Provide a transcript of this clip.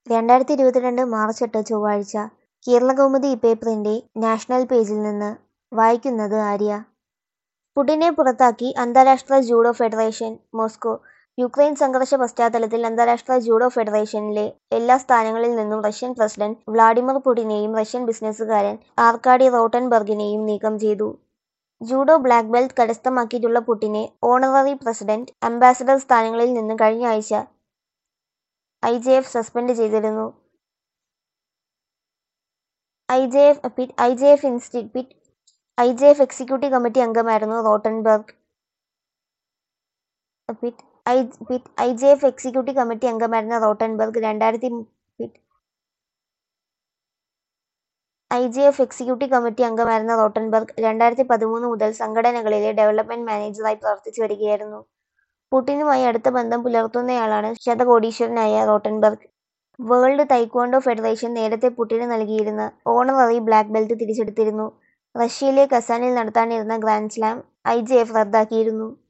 രണ്ടായിരത്തി ഇരുപത്തിരണ്ട് മാർച്ച് എട്ട് ചൊവ്വാഴ്ച കേരളകൗമുദി പേപ്പറിന്റെ നാഷണൽ പേജിൽ നിന്ന് വായിക്കുന്നത് ആര്യ പുടിനെ പുറത്താക്കി അന്താരാഷ്ട്ര ജൂഡോ ഫെഡറേഷൻ മോസ്കോ യുക്രൈൻ സംഘർഷ പശ്ചാത്തലത്തിൽ അന്താരാഷ്ട്ര ജൂഡോ ഫെഡറേഷനിലെ എല്ലാ സ്ഥാനങ്ങളിൽ നിന്നും റഷ്യൻ പ്രസിഡന്റ് വ്ളാഡിമിർ പുടിനെയും റഷ്യൻ ബിസിനസ്സുകാരൻ ആർക്കാഡി റോട്ടൻബർഗിനെയും നീക്കം ചെയ്തു ജൂഡോ ബ്ലാക്ക് ബെൽറ്റ് കരസ്ഥമാക്കിയിട്ടുള്ള പുടിനെ ഓണററി പ്രസിഡന്റ് അംബാസഡർ സ്ഥാനങ്ങളിൽ നിന്ന് കഴിഞ്ഞ ആഴ്ച ഐ ജെ എഫ് സസ്പെൻഡ് ചെയ്തിരുന്നു ഐ ജെ എഫ് പിറ്റ് I J F institute I J F executive committee അംഗമായിരുന്നു റോട്ടൻബർഗ് പിറ്റ് ഐ പിറ്റ് I J F executive committee അംഗമായിരുന്ന റോട്ടൻബർഗ് രണ്ടായിരത്തി പിറ്റ് I J F executive committee അംഗമായിരുന്ന റോട്ടൻബർഗ് രണ്ടായിരത്തി പതിമൂന്ന് മുതൽ സംഘടനകളിലെ ഡെവലപ്മെന്റ് മാനേജറായി പ്രവർത്തിച്ചു വരികയായിരുന്നു പുടിനുമായി അടുത്ത ബന്ധം പുലർത്തുന്നയാളാണ് ശതകോടീശ്വരനായ റോട്ടൻബർഗ് വേൾഡ് തൈക്വാണ്ടോ ഫെഡറേഷൻ നേരത്തെ പുടിന് നൽകിയിരുന്ന ഓണററി ബ്ലാക്ക് ബെൽറ്റ് തിരിച്ചെടുത്തിരുന്നു റഷ്യയിലെ കസാനിൽ നടത്താനിരുന്ന grand slam I J F റദ്ദാക്കിയിരുന്നു